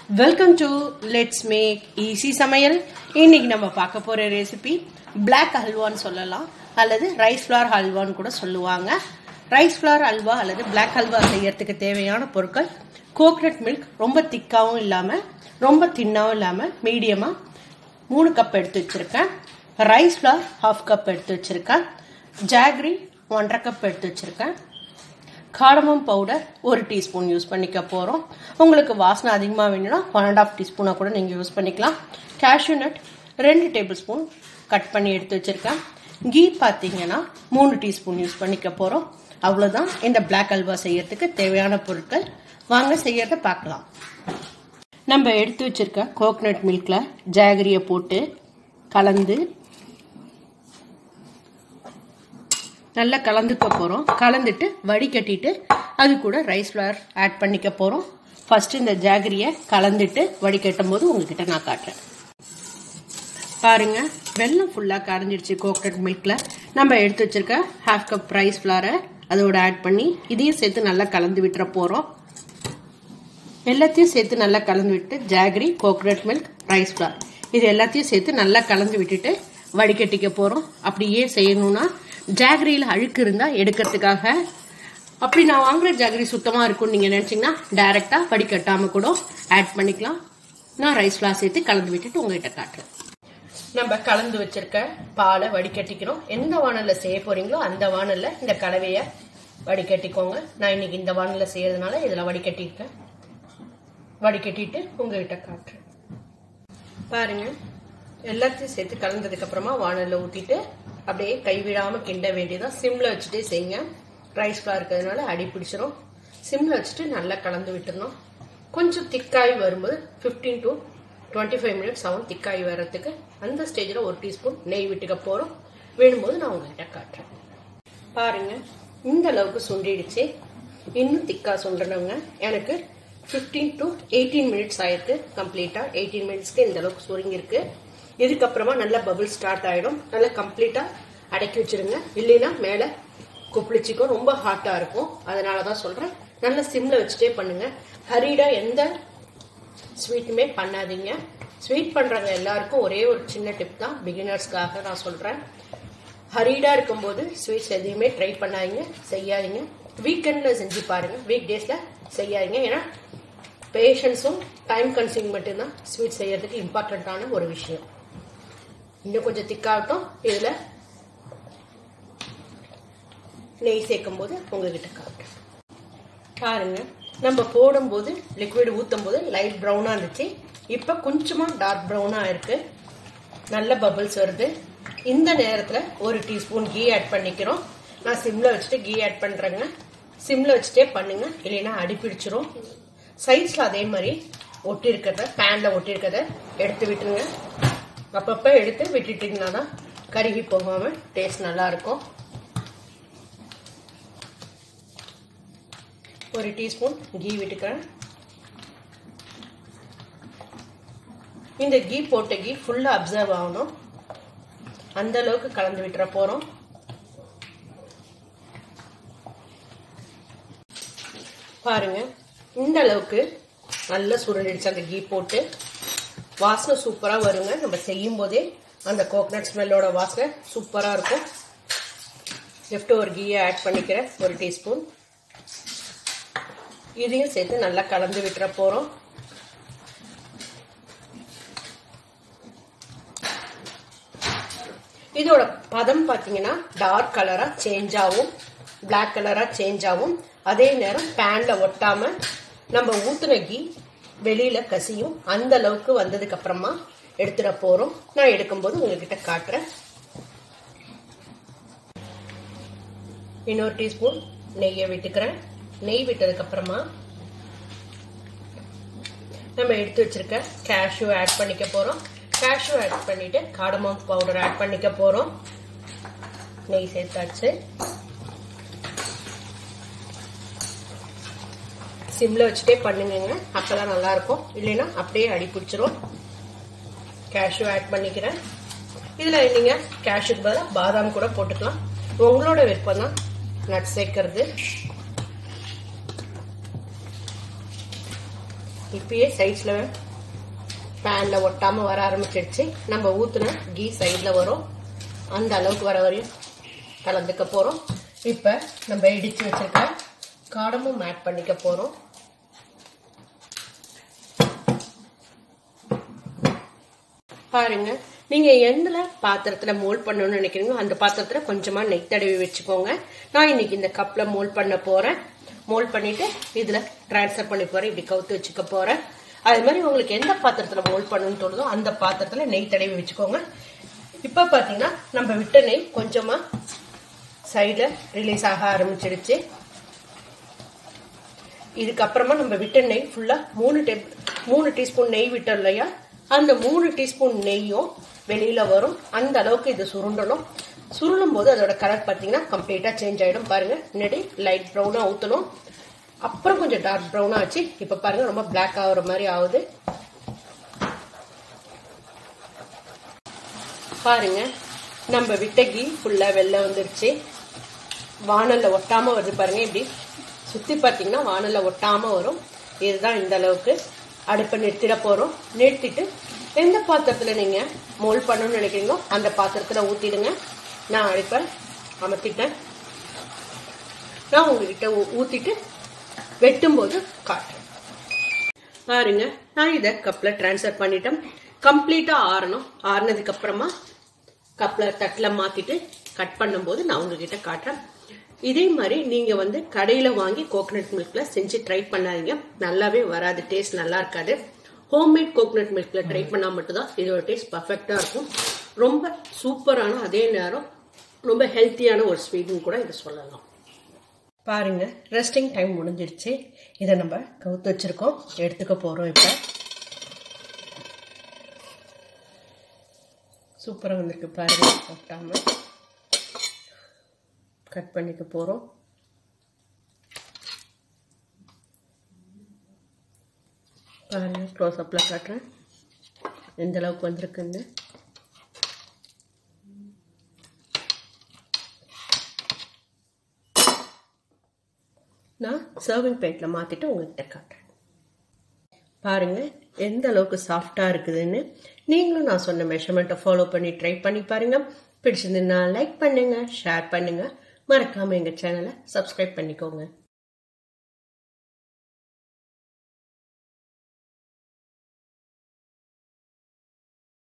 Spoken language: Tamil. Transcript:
welcome to let's make easy சமையல் இன்னைக்கு நம்ம பார்க்க போற ரெசிபி பிளாக் ஹல்வான்னு சொல்லலாம் அல்லது ரைஸ் ஃப்ளார் ஹல்வான்னு கூட சொல்லுவாங்க ரைஸ் ஃப்ளார் ஹல்வா அல்லது பிளாக் ஹல்வா செய்யறதுக்கு தேவையான பொருட்கள் கோகனட் மில்க் ரொம்ப திக்காவும் இல்லாம ரொம்ப தின்னாவும் இல்லாம மீடியமா மூணு கப் எடுத்து வச்சிருக்கேன் ரைஸ் ஃப்ளார் ஹாஃப் கப் எடுத்து வச்சிருக்கேன் ஜாக்ரி ஒன்றரை கப் எடுத்து வச்சிருக்கேன் காடமம் பவுடர் ஒரு டீஸ்பூன் யூஸ் பண்ணிக்க போகிறோம் உங்களுக்கு வாசனை அதிகமாக வேணும்னா ஒன் அண்ட் ஆஃப் டீஸ்பூனாக கூட நீங்கள் யூஸ் பண்ணிக்கலாம் கேஷ்யூ நட் ரெண்டு டேபிள் ஸ்பூன் கட் பண்ணி எடுத்து வச்சுருக்கேன் கீ பார்த்தீங்கன்னா மூணு டீஸ்பூன் யூஸ் பண்ணிக்க போகிறோம் அவ்வளோதான் இந்த பிளாக் அல்வா செய்யறதுக்கு தேவையான பொருட்கள் வாங்க செய்யறத பார்க்கலாம் நம்ம எடுத்து வச்சிருக்க கோகனட் மில்கில் ஜாகரியை போட்டு கலந்து நல்லா கலந்துக்க போகிறோம் கலந்துட்டு வடிகட்டிட்டு அது கூட ரைஸ் ஃப்ளவர் ஆட் பண்ணிக்க போகிறோம் ஃபர்ஸ்ட் இந்த ஜாகரியை கலந்துட்டு வடிகட்டும் போது உங்ககிட்ட நான் காட்டுறேன் பாருங்க வெள்ளம் ஃபுல்லாக கரைஞ்சிடுச்சு கோகனட் மில்கில் நம்ம எடுத்து வச்சிருக்க ஹாஃப் கப் ரைஸ் ஃப்ளாரை அதோட ஆட் பண்ணி இதையும் சேர்த்து நல்லா கலந்து விட்டுற போகிறோம் எல்லாத்தையும் சேர்த்து நல்லா கலந்து விட்டு jaggery coconut milk rice flour இது எல்லாத்தையும் சேர்த்து நல்லா கலந்து விட்டுட்டு வடிகட்டிக்க போகிறோம் அப்படியே செய்யணும்னா ஜாகரியில் அழுக்கு இருந்தால் எடுக்கிறதுக்காக அப்படி நான் வாங்குற ஜாகரி சுத்தமாக இருக்கும்னு நீங்கள் நினச்சிங்கன்னா டைரெக்டாக வடிகட்டாமல் கூட ஆட் பண்ணிக்கலாம் நான் ரைஸ் ஃப்ளார் சேர்த்து கலந்து விட்டுட்டு உங்ககிட்ட காட்டுறேன் நம்ம கலந்து வச்சிருக்க பாலை வடிகட்டிக்கிறோம் எந்த வானல்ல செய்ய போறீங்களோ அந்த வானல்ல இந்த கலவையை வடிகட்டிக்கோங்க நான் இன்னைக்கு இந்த வானல்ல செய்யறதுனால இதுல வடிகட்டிருக்கேன் வடிகட்டிட்டு உங்ககிட்ட காட்டுறேன் பாருங்க எல்லாத்தையும் சேர்த்து கலந்ததுக்கு அப்புறமா வானல்ல ஊத்திட்டு அப்படியே கைவிடாம கிண்ட வேண்டியதான் சிம்ல வச்சுட்டே செய்யுங்க ரைஸ் ஃபிளார் இருக்கிறதுனால அடி பிடிச்சிரும் சிம்ல வச்சுட்டு நல்லா கலந்து விட்டுறணும் கொஞ்சம் திக்காய் வரும்போது fifteen to twenty five minutes ஆகும் திக்காய் வர்றதுக்கு அந்த ஸ்டேஜில் ஒரு டீஸ்பூன் நெய் விட்டுக்க போகிறோம் வேணும்போது நான் உங்ககிட்ட காட்டுறேன் பாருங்க இந்த அளவுக்கு சுண்டிடுச்சு இன்னும் திக்கா சுண்டணுங்க எனக்கு ஃபிஃப்டீன் டு எயிட்டீன் மினிட்ஸ் ஆயிருக்கு கம்ப்ளீட்டாக எயிட்டீன் மினிட்ஸ்க்கு இந்த அளவுக்கு சுருங்கிருக்கு இதுக்கப்புறமா நல்லா பபிள் ஸ்டார்ட் ஆகிடும் நல்லா கம்ப்ளீட்டாக அடக்கி வச்சிருங்க இல்லைன்னா மேலே கொப்பளிச்சிக்கும் ரொம்ப ஹாட்டாக இருக்கும் அதனால தான் சொல்கிறேன் நல்லா சிம்மில் வச்சுட்டே பண்ணுங்க ஹரீடாக எந்த ஸ்வீட்டுமே பண்ணாதீங்க ஸ்வீட் பண்ணுறவங்க எல்லாருக்கும் ஒரே ஒரு சின்ன டிப் தான் பிகினர்ஸ்க்காக நான் சொல்கிறேன் ஹரீடாக இருக்கும்போது ஸ்வீட்ஸ் எதையுமே ட்ரை பண்ணாதீங்க செய்யாதீங்க வீக்கெண்டில் செஞ்சு பாருங்க வீக் டேஸில் செய்யாதீங்க ஏன்னா பேஷன்ஸும் டைம் கன்சியூம் மட்டும்தான் ஸ்வீட் செய்யறதுக்கு இம்பார்ட்டண்ட்டான ஒரு விஷயம் இன்னும் கொஞ்சம் திக்காகட்டும் இதில் நெய் சேர்க்கும் போது உங்ககிட்ட காட்டுறேன் பாருங்க நம்ம போடும்போது லிக்விட் ஊற்றும் போது லைட் ப்ரௌனாக இருந்துச்சு இப்போ கொஞ்சமாக டார்க் ப்ரௌனாக இருக்கு நல்ல பபிள்ஸ் வருது இந்த நேரத்தில் ஒரு டீஸ்பூன் கீ ஆட் பண்ணிக்கிறோம் நான் சிம்மில் வச்சுட்டு கீ ஆட் பண்ணுறேங்க சிம்மில் வச்சுட்டே பண்ணுங்க இல்லைன்னா அடி பிடிச்சிரும் சைட்ஸில் அதே மாதிரி ஒட்டி இருக்கிறத பேனில் ஒட்டி இருக்கிறத எடுத்து விட்டுருங்க அப்பப்போ எடுத்து விட்டுட்டிங்கன்னா தான் கருகி போகாமல் டேஸ்ட் நல்லா இருக்கும் ஒரு டீஸ்பூன் கீ விட்டுக்கிறேன் இந்த கீ போட்ட கீ ஃபுல்லாக அப்சர்வ் ஆகணும் அந்த அளவுக்கு கலந்து விட்டுற போகிறோம் பாருங்க இந்த அளவுக்கு நல்லா சுருண்டிடுச்சு அந்த கீ போட்டு வாசனை சூப்பராக வருங்க நம்ம செய்யும் போதே அந்த கோகனட் ஸ்மெல்லோட வாசனை சூப்பராக இருக்கும் லெஃப்ட் ஒரு கீயை ஆட் பண்ணிக்கிறேன் ஒரு டீஸ்பூன் இதையும் சேர்த்து நல்லா கலந்து விட்டுற போகிறோம் இதோட பதம் பார்த்தீங்கன்னா டார்க் கலராக சேஞ்ச் ஆகும் பிளாக் கலராக சேஞ்ச் ஆகும் அதே நேரம் பேனில் ஒட்டாம நம்ம ஊத்துன கீ வெளியில கசியும் அந்த அளவுக்கு வந்ததுக்கு அப்புறமா எடுத்துட போறோம் நான் எடுக்கும்போது உங்ககிட்ட காட்டுறேன் இன்னொரு டீஸ்பூன் நெய்யை விட்டுக்கிறேன் நெய் விட்டதுக்கு அப்புறமா நம்ம எடுத்து வச்சிருக்க கேஷ்யூ ஆட் பண்ணிக்க போறோம் கேஷ்யூ ஆட் பண்ணிட்டு காடமம் பவுடர் ஆட் பண்ணிக்க போறோம் நெய் சேர்த்தாச்சு சிம்ல வச்சுட்டே பண்ணுங்க அப்பதான் நல்லா இருக்கும் இல்லைன்னா அப்படியே அடி பிடிச்சிரும் கேஷ்யூ ஆட் பண்ணிக்கிறேன் இதுல நீங்க கேஷ்யூக்கு பதிலாக பாதாம் கூட போட்டுக்கலாம் உங்களோட விருப்பம் தான் நட் சேர்க்கறது இப்பயே சைட்ஸில் பேனில் ஒட்டாமல் வர ஆரம்பிச்சிடுச்சு நம்ம ஊற்றுன கீ சைடில் வரும் அந்த அளவுக்கு வர வரையும் கலந்துக்க போகிறோம் இப்போ நம்ம இடித்து வச்சிருக்க காடமும் ஆட் பண்ணிக்க போகிறோம் பாருங்க நீங்க எந்த பாத்திரத்துல மோல்ட் பண்ணணும்னு நினைக்கிறீங்களோ அந்த பாத்திரத்துல கொஞ்சமா நெய் தடவி வச்சுக்கோங்க நான் இன்னைக்கு இந்த கப்ல மோல்ட் பண்ண போறேன் மோல்ட் பண்ணிட்டு இதுல டிரான்ஸ்ஃபர் பண்ணி போறேன் இப்படி கவுத்து வச்சுக்க போறேன் அதே மாதிரி உங்களுக்கு எந்த பாத்திரத்துல மோல்ட் பண்ணணும்னு தோணுதோ அந்த பாத்திரத்துல நெய் தடவி வச்சுக்கோங்க இப்ப பாத்தீங்கன்னா நம்ம விட்ட நெய் கொஞ்சமா சைடுல ரிலீஸ் ஆக ஆரம்பிச்சிடுச்சு இதுக்கப்புறமா நம்ம விட்ட நெய் ஃபுல்லா மூணு டேப் மூணு டீஸ்பூன் நெய் விட்டோம் இல்லையா அந்த மூணு டீஸ்பூன் நெய்யும் வெளியில வரும் அந்த அளவுக்கு இது சுருண்டணும் சுருளும் போது அதோட கலர் பார்த்தீங்கன்னா கம்ப்ளீட்டா சேஞ்ச் ஆயிடும் பாருங்க முன்னாடி லைட் ப்ரௌனா ஊற்றணும் அப்புறம் கொஞ்சம் டார்க் ப்ரௌனா ஆச்சு இப்ப பாருங்க ரொம்ப பிளாக் ஆகுற மாதிரி ஆகுது பாருங்க நம்ம விட்ட கீ ஃபுல்லா வெளில வந்துருச்சு வானல்ல ஒட்டாம வருது பாருங்க இப்படி சுத்தி பார்த்தீங்கன்னா வானல்ல ஒட்டாம வரும் இதுதான் இந்த அளவுக்கு அடுப்பை நிறுத்திட போறோம் நிறுத்திட்டு எந்த பாத்திரத்துல நீங்க மோல்ட் பண்ணணும்னு நினைக்கிறீங்களோ அந்த பாத்திரத்துல ஊத்திடுங்க நான் அடுப்பை அமர்த்திட்டேன் நான் உங்ககிட்ட ஊத்திட்டு வெட்டும்போது காட்டுறேன் பாருங்க நான் இதை கப்ல டிரான்ஸ்ஃபர் பண்ணிட்டேன் கம்ப்ளீட்டா ஆறணும் ஆறுனதுக்கு அப்புறமா கப்ல தட்டுல மாத்திட்டு கட் பண்ணும்போது நான் உங்ககிட்ட காட்டுறேன் இதே மாதிரி நீங்க வந்து கடையில வாங்கி கோகனட் மில்க்ல செஞ்சு ட்ரை பண்ணாதீங்க நல்லாவே வராது டேஸ்ட் நல்லா இருக்காது ஹோம்மேட் கோகனட் மில்க்ல ட்ரை பண்ணா மட்டும்தான் இதோட டேஸ்ட் பர்ஃபெக்டா இருக்கும் ரொம்ப சூப்பரான அதே நேரம் ரொம்ப ஹெல்த்தியான ஒரு ஸ்வீட்னு கூட இதை சொல்லலாம் பாருங்க ரெஸ்டிங் டைம் முடிஞ்சிருச்சு இதை நம்ம கவுத்து வச்சிருக்கோம் எடுத்துக்க போறோம் இப்போ சூப்பராக வந்திருக்கு பாருங்க ஒட்டாம கட் பண்ணிக்க போகிறோம் பாருங்க க்ளோஸ் அப்பில் காட்டுறேன் எந்த அளவுக்கு வந்திருக்குன்னு நான் சர்விங் பிளேட்டில் மாற்றிட்டு உங்ககிட்ட காட்டுறேன் பாருங்க எந்த அளவுக்கு சாஃப்டாக இருக்குதுன்னு நீங்களும் நான் சொன்ன மெஷர்மெண்ட்டை ஃபாலோ பண்ணி ட்ரை பண்ணி பாருங்க பிடிச்சிருந்ததுன்னா லைக் பண்ணுங்க ஷேர் பண்ணுங்க மறக்காம எங்க சேனலை சப்ஸ்கிரைப் பண்ணிக்கோங்க